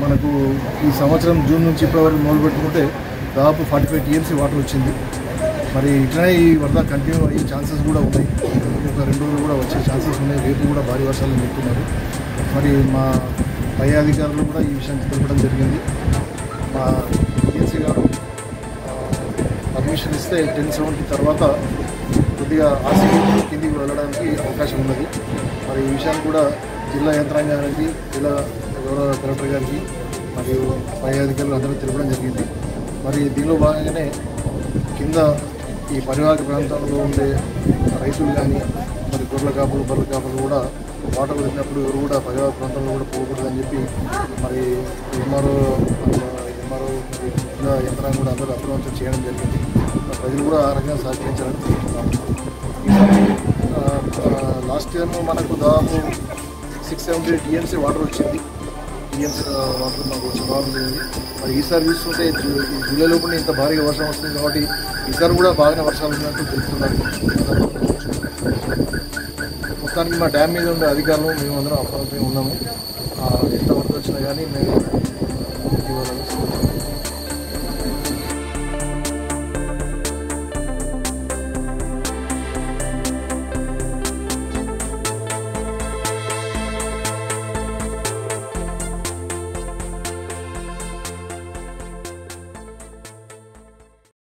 మనకు ఈ సంవత్సరం జూన్ నుంచి ఇప్పటివరకు మొదలు పెట్టుకుంటే దాదాపు ఫార్టీ ఫైవ్ టీఎంసీ వాటర్ వచ్చింది మరి ఇట్లనే ఈ వరద కంటిన్యూ అయ్యే ఛాన్సెస్ కూడా ఉన్నాయి ఒక రెండు రోజులు కూడా వచ్చే ఛాన్సెస్ ఉన్నాయి రేపు కూడా భారీ వర్షాలు చెప్తున్నారు మరి మా పై అధికారులు కూడా ఈ విషయం తెలపడం జరిగింది మా ఏసీ గారు పర్మిషన్ ఇస్తే టెన్ సెవెన్కి తర్వాత కొద్దిగా ఆర్సీ కిందికి వెళ్ళడానికి అవకాశం ఉన్నది మరి ఈ విషయాన్ని కూడా జిల్లా యంత్రాంగానికి జిల్లా గౌరవ కలెక్టర్ గారికి మరియు పై అధికారులు అందరూ తెలపడం జరిగింది మరి దీనిలో భాగంగానే కింద ఈ పరివాహక ప్రాంతాల్లో ఉండే రైతులు కానీ మరి గొర్రెల కాపులు బర్రెల కాపులు కూడా వాటర్ వచ్చినప్పుడు ఎవరు కూడా పరివాహక ప్రాంతాల్లో కూడా పోకూడదని చెప్పి మరి ఎంఆర్ఓ ఎంఆర్ఓ మరి జిల్లా యంత్రాంగం కూడా అందరూ అప్రమత్తం చేయడం జరిగింది మరి ప్రజలు కూడా ఆ రకంగా సహకరించాలని కోరుతున్నాము ఈసారి లాస్ట్ ఇయర్ మనకు దాదాపు సిక్స్ సెవెంటీ టీఎంసీ వాటర్ వచ్చింది టీఎంసీ వాటర్ మాకు వచ్చి బాగుంది మరి ఈసారి చూస్తుంటే జూ- ఈ జూలై లోపల ఇంత భారీగా వర్షం వస్తుంది కాబట్టి ఈసారి కూడా బాగానే వర్షాలు ఉన్నట్టు తెలుస్తున్నారు మొత్తానికి మా డ్యామ్ మీద ఉండే అధికారులు మేము అందరం అప్రమత్తంగా ఉన్నాము ఆ, ఎంత వరకు వచ్చినా కానీ మేము